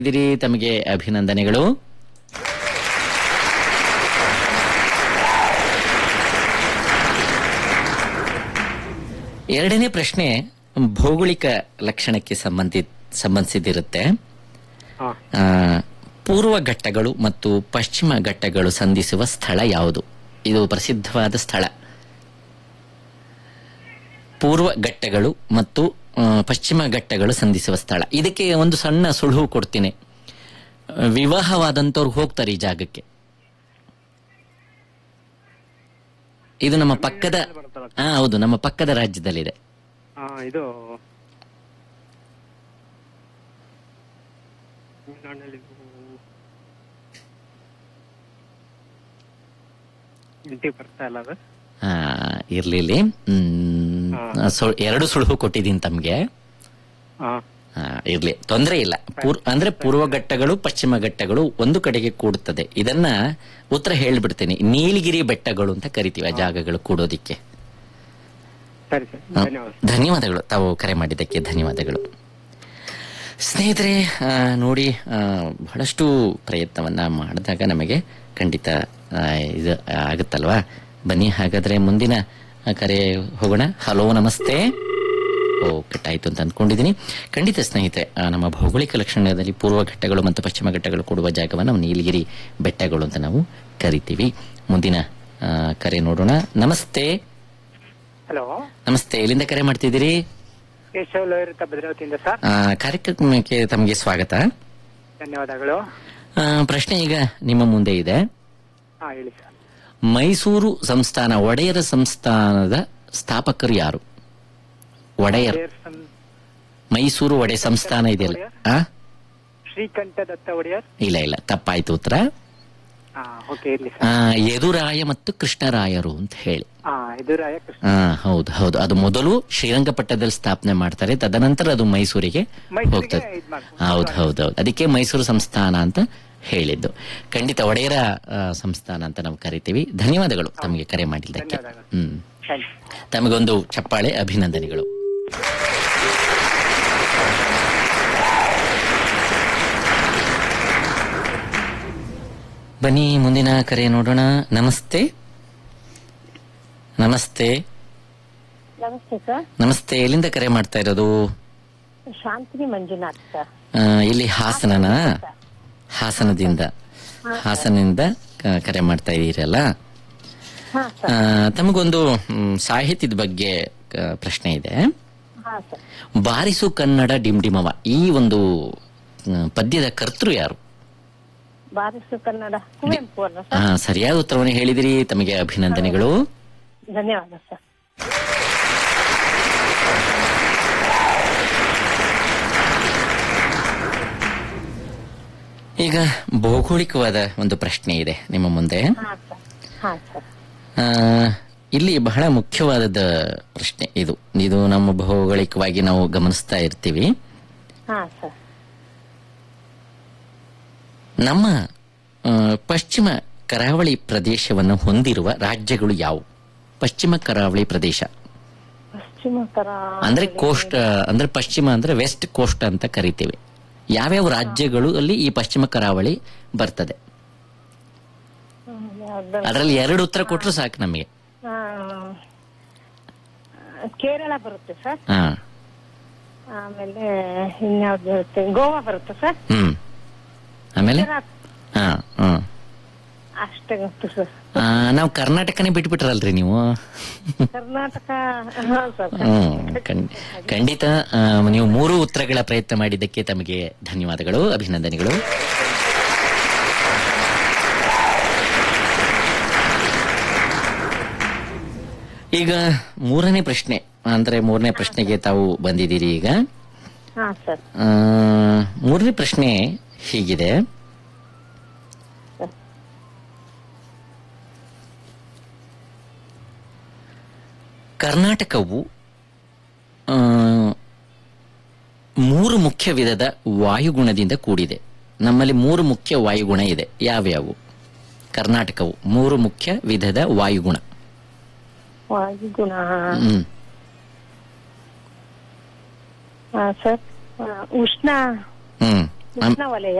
ಇದಿರಿ ತಮಗೆ ಅಭಿನಂದನೆಗಳು ಎರಡನೇ ಪ್ರಶ್ನೆ ಭೌಗೋಳಿಕ ಲಕ್ಷಣಕ್ಕೆ ಸಂಬಂಧಿ ಸಂಬಂಧಿಸಿದಿರುತ್ತೆ ಹಾ ಆ, ಪೂರ್ವ ಘಟ್ಟಗಳು ಮತ್ತು ಪಶ್ಚಿಮ ಘಟ್ಟಗಳು ಸಂಧಿಸುವ ಸ್ಥಳ ಯಾವುದು ಇದು ಪ್ರಸಿದ್ಧವಾದ ಸ್ಥಳ ಪೂರ್ವ ಘಟ್ಟಗಳು ಮತ್ತು ಆ, ಪಶ್ಚಿಮ ಘಟ್ಟಗಳು ಸಂಧಿಸುವ ಸ್ಥಳ ಇದಕ್ಕೆ ಒಂದು ಸಣ್ಣ ಸುಳುಹು ಕೊಡ್ತೀನಿ ಆ, ವಿವಾಹವಾದಂತವ್ರು ಹೋಗ್ತಾರೆ ಈ ಜಾಗಕ್ಕೆ ಇದು ನಮ್ಮ ಪಕ್ಕದ ಬರುತ್ತಲ್ಲ ಹಾ ಹೌದು ನಮ್ಮ ಪಕ್ಕದ ರಾಜ್ಯದಲ್ಲಿದೆ ಹಾ ಇದು ತಮಿಳ್ನಾಡಿನಲ್ಲಿ ಇಂಟಿಗೆ ಬರ್ತಾ ಇಲ್ಲ ಅದು ಆ, ಇರ್ಲಿಲ್ಲಿ ಹ್ಮ್, ಸು- ಎರಡು ಸುಳುಹು ಕೊಟ್ಟಿದ್ದೀನಿ ತಮ್ಗೆ ಹಾ ಆ, ಇರ್ಲಿ ತೊಂದರೆ ಇಲ್ಲ ಪೂರ್ ಅಂದ್ರೆ ಪೂರ್ವ ಘಟ್ಟಗಳು ಪಶ್ಚಿಮ ಘಟ್ಟಗಳು ಒಂದು ಕಡೆಗೆ ಕೂಡುತ್ತದೆ ಇದನ್ನ ಉತ್ತರ ಹೇಳ್ಬಿಡ್ತೀನಿ ನೀಲಗಿರಿ ಬೆಟ್ಟಗಳು ಅಂತ ಕರಿತೀವಿ ಆ ಜಾಗಗಳು ಕೂಡೋದಿಕ್ಕೆ ಸರಿ ಸರಿ ಆ, ಧನ್ಯವಾದ ಧನ್ಯವಾದಗಳು ತಾವು ಕರೆ ಮಾಡಿದ್ದಕ್ಕೆ ಧನ್ಯವಾದಗಳು ಸ್ನೇಹಿತರೆ ಆ, ನೋಡಿ ಆ, ಬಹಳಷ್ಟು ಪ್ರಯತ್ನವನ್ನ ಮಾಡಿದಾಗ ನಮಗೆ ಖಂಡಿತ ಆ, ಇದು ಆಗುತ್ತಲ್ವಾ ಬನ್ನಿ ಹಾಗಾದ್ರೆ ಮುಂದಿನ ಆ, ಕರೆ ಹೋಗೋಣ ಹಲೋ ನಮಸ್ತೆ ಓ ಕಟ್ಟಾಯ್ತು ಅಂತ ಅಂದ್ಕೊಂಡಿದ್ದೀನಿ ಖಂಡಿತ ಸ್ನೇಹಿತರೆ ಆ, ನಮ್ಮ ಭೌಗೋಳಿಕ ಲಕ್ಷಣದಲ್ಲಿ ಪೂರ್ವ ಘಟ್ಟಗಳು ಮತ್ತು ಪಶ್ಚಿಮ ಘಟ್ಟಗಳು ಕೊಡುವ ಜಾಗವನ್ನು ನಾವು ನೀಲಗಿರಿ ಬೆಟ್ಟಗಳು ಅಂತ ನಾವು ಕರಿತೀವಿ ಮುಂದಿನ ಆ, ಕರೆ ನೋಡೋಣ ನಮಸ್ತೆ ಹಲೋ ನಮಸ್ತೆ ಎಲ್ಲಿಂದ ಕರೆ ಮಾಡ್ತಿದ್ದೀರಿ ಕೇಶವ್ ಲೋಯರ್ ಭದ್ರಾವತಿಯಿಂದ ಸರ್ ಆ, ಕಾರ್ಯಕ್ರಮಕ್ಕೆ ತಮಗೆ ಸ್ವಾಗತ ಧನ್ಯವಾದಗಳು ಆ, ಪ್ರಶ್ನೆ ಈಗ ನಿಮ್ಮ ಮುಂದೆ ಇದೆ ಹಾ ಹೇಳಿ ಸರ್ ಮೈಸೂರು ಸಂಸ್ಥಾನ ಒಡೆಯರ ಸಂಸ್ಥಾನದ ಸ್ಥಾಪಕರು ಯಾರು ಒಡೆಯರ್ ದೇರ್ಸನ್ ಮೈಸೂರು ಒಡೆ ಸಂಸ್ಥಾನ ಇದೆಯಲ್ಲ ಆ? ಶ್ರೀಕಂಠ ದತ್ತ ಒಡೆಯರ್ ಇಲ್ಲ ಇಲ್ಲ ತಪ್ಪಾಯ್ತು ಉತ್ತರ ಹಾ ಓಕೆ ಇರ್ಲಿ ಆ, ಸರ್ ಯದುರಾಯ ಮತ್ತು ಕೃಷ್ಣರಾಯರು ಅಂತ ಹೇಳಿ ಹಾ ಎದುರಾಯ ಕೃಷ್ಣ ಆ, ಹೌದು ಹೌದು ಅದು ಮೊದಲು ಶ್ರೀರಂಗಪಟ್ಟಣದಲ್ಲಿ ಸ್ಥಾಪನೆ ಮಾಡ್ತಾರೆ ತದನಂತರ ಅದು ಮೈಸೂರಿಗೆ ಮೈಸೂರಿಗೆ ಹೋಗ್ತದೆ ಇದ್ ಮಾಡ್ಕೊಂಡು ಹೌದು ಹೌದು ಹೌದು ಅದಕ್ಕೆ ಮೈಸೂರು ಸಂಸ್ಥಾನ ಅಂತ ಹೇಳಿದ್ದು ಖಂಡಿತ ಒಡೆಯರ ಆ, ಸಂಸ್ಥಾನ ಅಂತ ನಾವು ಕರಿತೀವಿ ಧನ್ಯವಾದಗಳು ತಮಗೆ ಕರೆ ಮಾಡಿದ್ದಕ್ಕೆ ಧನ್ಯವಾದಗಳು. ಹ್ಮ್ ಥ್ಯಾಂಕ್ ಯು ತಮಗೊಂದು ಚಪ್ಪಾಳೆ ಅಭಿನಂದನೆಗಳು ಬನ್ನಿ ಮುಂದಿನ ಕರೆ ನೋಡೋಣ ನಮಸ್ತೆ ನಮಸ್ತೆ ನಮಸ್ತೆ ಸರ್ ನಮಸ್ತೆ ಎಲ್ಲಿಂದ ಕರೆ ಮಾಡ್ತಾ ಇರೋದು ಶಾಂತಿನಿ ಮಂಜುನಾಥ್ ಸರ್ ಆ, ಇಲ್ಲಿ ಹಾಸನನ ಹಾಸನದಿಂದ ಹಾಸನದಿಂದ ಕ- ಕರೆ ಮಾಡ್ತಾ ಇದ್ದೀರಲ್ಲ ಹಾ ಸರ್ ಆ, ತಮಗೊಂದು ಮ್, ಸಾಹಿತ್ಯದ ಬಗ್ಗೆ ಕ- ಪ್ರಶ್ನೆ ಇದೆ ಹಾ ಸರ್ ಬಾರಿಸು ಕನ್ನಡ ಡಿಂಡಿಮವ ಈ ಒಂದು ಆ, ಪದ್ಯದ ಕರ್ತೃ ಯಾರು ಬಾರಿಸು ಕನ್ನಡ ಕುವೆಂಪು ಅಲ್ಲ ಆ, ಸರ್ ಸರಿಯಾದ ಉತ್ತರವನ್ನು ಹೇಳಿದಿರಿ ತಮಗೆ ಅಭಿನಂದನೆಗಳು ಧನ್ಯವಾದ ಸರ್ ಈಗ ಭೌಗೋಳಿಕವಾದ ಒಂದು ಪ್ರಶ್ನೆ ಇದೆ ನಿಮ್ಮ ಮುಂದೆ ಹಾ ಸರ್ ಹಾ ಸರ್ ಆ, ಇಲ್ಲಿ ಬಹಳ ಮುಖ್ಯವಾದ ಪ್ರಶ್ನೆ ಇದು ಇದು ನಮ್ಮ ಭೌಗೋಳಿಕವಾಗಿ ನಾವು ಗಮನಿಸ್ತಾ ಇರ್ತೀವಿ ಹಾ ಸರ್ ನಮ್ಮ ಆ, ಪಶ್ಚಿಮ ಕರಾವಳಿ ಪ್ರದೇಶವನ್ನು ಹೊಂದಿರುವ ರಾಜ್ಯಗಳು ಯಾವುವು ಪಶ್ಚಿಮ ಕರಾವಳಿ ಪ್ರದೇಶ ಪಶ್ಚಿಮ ಕರ ಅಂದ್ರೆ ಕೋಸ್ಟ್ ಅಂದ್ರೆ ಪಶ್ಚಿಮ ಅಂದ್ರೆ ವೆಸ್ಟ್ ಕೋಸ್ಟ್ ಅಂತ ಕರಿತೀವಿ ಯಾವ್ಯಾವ ರಾಜ್ಯಗಳು ಅಲ್ಲಿ ಈ ಪಶ್ಚಿಮ ಕರಾವಳಿ ಬರ್ತದೆ ಅದರಲ್ಲಿ ಎರಡು ಉತ್ತರ ಕೊಟ್ರು ಸಾಕು ನಮಗೆ ಕೇರಳ ಬರುತ್ತೆ ಸರ್ ಹಾ ಆಮೇಲೆ ಇನ್ಯಾವ್ದು ಬರುತ್ತೆ ಗೋವಾ ಬರುತ್ತೆ ಸರ್ ಹ್ಮ್ ಆಮೇಲೆ ಗುಜರಾತ್ ಹಾ ಹ್ಮ್ ಅಷ್ಟೇ ಗೊತ್ತು ಸರ್ ಆ, ನಾವು ಕರ್ನಾಟಕನೇ ಬಿಟ್ಬಿಟ್ರಲ್ರಿ ನೀವು ಕರ್ನಾಟಕ ಹಾ ಸರ್ ಹ್ಮ್ ಖಂಡ್- ಖಂಡಿತ ಆ, ನೀವು ಮೂರು ಉತ್ತರಗಳ ಪ್ರಯತ್ನ ಮಾಡಿದ್ದಕ್ಕೆ ತಮಗೆ ಧನ್ಯವಾದಗಳು ಅಭಿನಂದನೆಗಳು ಈಗ ಮೂರನೇ ಪ್ರಶ್ನೆ ಅಂದ್ರೆ ಮೂರನೇ ಪ್ರಶ್ನೆಗೆ ತಾವು ಬಂದಿದ್ದೀರಿ ಈಗ ಹಾ ಸರ್ ಆ, ಮೂರನೇ ಪ್ರಶ್ನೆ ಹೀಗಿದೆ ಕರ್ನಾಟಕವು ಆ, ಮೂರು ಮುಖ್ಯ ವಿಧದ ವಾಯುಗುಣದಿಂದ ಕೂಡಿದೆ ನಮ್ಮಲ್ಲಿ ಮೂರು ಮುಖ್ಯ ವಾಯುಗುಣ ಇದೆ ಯಾವ್ಯಾವು ಕರ್ನಾಟಕವು ಮೂರು ಮುಖ್ಯ ವಿಧದ ವಾಯುಗುಣ ವಾಯುಗುಣ ಹ್ಮ್ ಹಾ ಸರ್ ಆ, ಉಷ್ಣ ಹ್ಮ್ ಉಷ್ಣವಲಯ